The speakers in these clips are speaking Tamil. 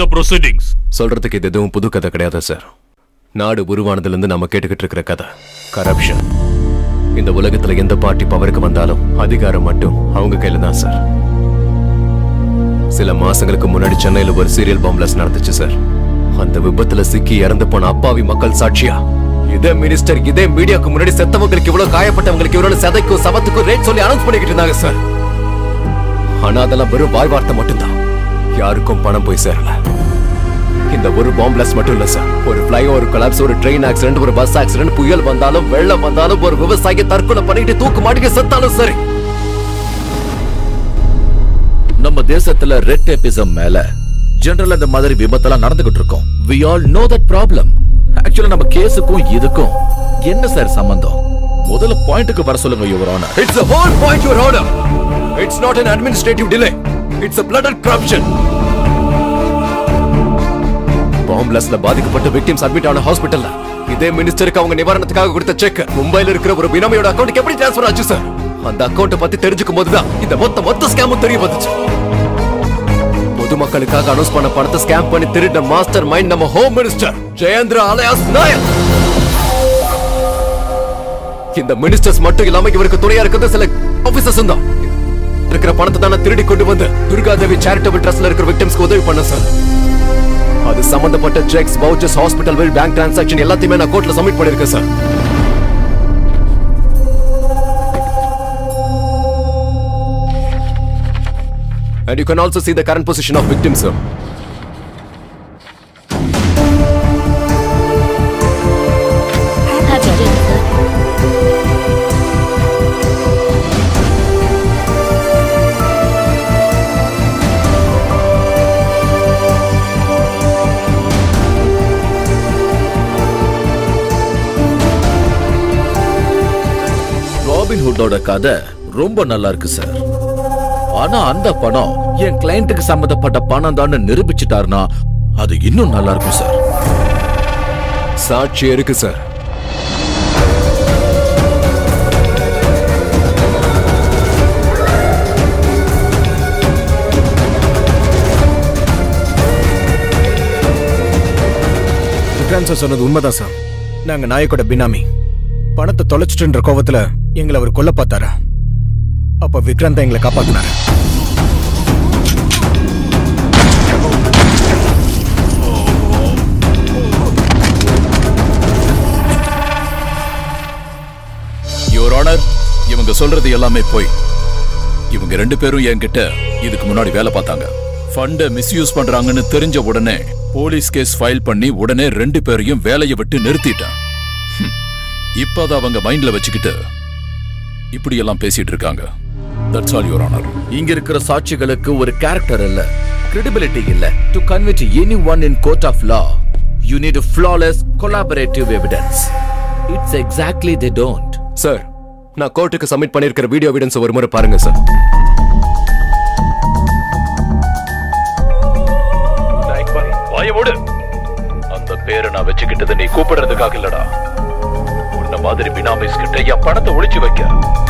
the proceedings. சொல்றதுக்கு இது எதுவும் புது கதை கிடையாது சார் நாடு உருவானதுல இருந்து நம்ம கேட்டுக்கிட்டு இருக்கிற கதை கரப்ஷன் இந்த உலகத்துல எந்த பார்ட்டி பவருக்கு வந்தாலும் அதிகாரம் மட்டும் அவங்க கையில தான் சார் சில மாசங்களுக்கு முன்னாடி சென்னையில ஒரு சீரியல் பாம்பிளஸ் நடந்துச்சு சார் அந்த விபத்துல சிக்கி இறந்து போன அப்பாவி மக்கள் சாட்சியா இதே மினிஸ்டர் இதே மீடியாக்கு முன்னாடி செத்தவங்களுக்கு இவ்வளவு காயப்பட்டவங்களுக்கு இவ்வளவு சதைக்கும் சவத்துக்கும் ரேட் சொல்லி அனௌன்ஸ் பண்ணிக்கிட்டு இருந்தாங்க சார் ஆனா அதெல்லாம் வெறும் வாய் வார்த்தை மட்டும்தான் யாருக்கும் பணம் போய் சேரல இந்த ஒரு பாம்பு பிளாஸ்ட் மட்டும் இல்ல சார் ஒரு ஃபிளை ஒரு கொலாப்ஸ் ஒரு ட்ரெயின் ஆக்சிடென்ட் ஒரு பஸ் ஆக்சிடென்ட் புயல் வந்தாலும் வெள்ளம் வந்தாலும் ஒரு விவசாயி தற்கொலை பண்ணிட்டு தூக்கு மாட்டிக்க செத்தாலும் சரி நம்ம தேசத்துல ரெட் டேபிசம் மேல ஜெனரல் இந்த மாதிரி விபத்தெல்லாம் நடந்துகிட்டு இருக்கோம் we all know that problem actually நம்ம கேஸுக்கும் இதுக்கும் என்ன சார் சம்பந்தம் முதல்ல பாயிண்ட்டுக்கு வர சொல்லுங்க your honour It's the whole point, Your Honor. It's not an administrative delay. It's a blooded corruption. பாம்பிளாஸ்ட்ல பாதிக்கப்பட்ட விக்டிம்ஸ் அட்மிட் ஆன ஹாஸ்பிட்டல்ல இதே மினிஸ்டருக்கு அவங்க நிவாரணத்துக்காக கொடுத்த செக் மும்பைல இருக்கிற ஒரு பினாமியோட அக்கௌண்ட்டுக்கு எப்படி ட்ரான்ஸ்ஃபர் ஆச்சு சார் அந்த அக்கௌண்ட்டை பத்தி தெரிஞ்சுக்கும் போதுதான் இந்த மொத்த மொத்த ஸ்கேமும் தெரிய வந்துச்சு பொதுமக்களுக்காக அனௌன்ஸ் பண்ண பணத்தை ஸ்கேம் பண்ணி திருடின மாஸ்டர் மைண்ட் நம்ம home minister Jayendra alias Nair இந்த மினிஸ்டர்ஸ் மட்டும் இல்லாம இவருக்கு துணையா இருக்கிறது சில ஆபீசர்ஸ் தான் இருக்கிற பணத்தை தானே திருடி கொண்டு வந்து துர்காதேவி சேரிட்டபிள் ட்ரஸ்ட்ல இருக்கிற விக்டிம்ஸ்க்கு உதவி பண்ண சார் அது சம்பந்தப்பட்ட cheques vouchers hospital bill bank transaction எல்லாத்தையுமே நான் கோர்ட்ல சப்மிட் பண்ணிருக்கேன் sir And you can also see the current position of victims, sir. Happy journey, sir. Robin ஹுட்டோட கதை ரொம்ப நல்லா இருக்கு சார் ஆனா அந்த பணம் என் கிளையண்ட்டுக்கு சம்பந்தப்பட்ட பணம் தான் நிரூபிச்சிட்டாருன்னா அது இன்னும் நல்லா இருக்கும் சார் சாட்சி இருக்கு சார் விக்ராந்த் சார் சொன்னது உண்மைதான் சார் நாங்க நாயக்கோட பினாமி பணத்தை தொலைச்சிட்டுன்ற கோவத்துல எங்களை அவர் கொல்ல பார்த்தாரு அப்ப விக்ராந்த் தான் எங்களை காப்பாத்தினாரு யுவர் ஆனர் இவங்க சொல்றது எல்லாமே போய் இவங்க ரெண்டு பேரும் என்கிட்ட இதுக்கு முன்னாடி வேலை பார்த்தாங்க ஃபண்டை மிஸ்யூஸ் பண்றாங்கன்னு தெரிஞ்ச உடனே போலீஸ் கேஸ் ஃபைல் பண்ணி உடனே ரெண்டு பேரையும் வேலையை விட்டு நிறுத்திட்டேன் ஹம். இப்ப அதை அவங்க மைண்ட்ல வச்சுக்கிட்டு இப்படி எல்லாம் பேசிட்டு இருக்காங்க தட்ஸ் ஆல் யுவர் ஆனர் இங்க இருக்கிற சாட்சிகளுக்கு ஒரு கேரக்டர் இல்ல கிரெடிபிலிட்டி இல்ல to convict anyone in court of law you need flawless collaborative evidence it's exactly they don't sir நான் கோர்ட்டுக்கு சப்மிட் பண்ணிருக்கிற வீடியோ எவிடன்ஸ் ஒரு முறை பாருங்க சார் வாய மூடு அந்த பேரை நான் வச்சுக்கிட்டதை நீ கூப்பிடுறதுக்காக இல்லடா உன்ன மாதிரி பினாமிஸ் கிட்ட என் பணத்தை ஒளிச்சு வைக்க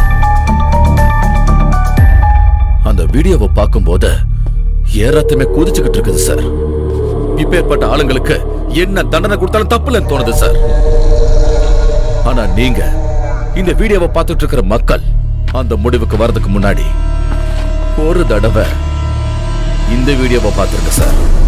அந்த வீடியோவை பார்க்கும்போது ஏறத்துமே குதிச்சுக்கிட்டு இருக்குது சார் இப்பேற்பட்ட ஆளுங்களுக்கு என்ன தண்டனை கொடுத்தாலும் தப்புலன்னு தோணுது சார் ஆனா நீங்க இந்த வீடியோவை பார்த்துட்டு இருக்கிற மக்கள் அந்த முடிவுக்கு வர்றதுக்கு முன்னாடி ஒரு தடவை இந்த வீடியோவை பார்த்துருங்க சார்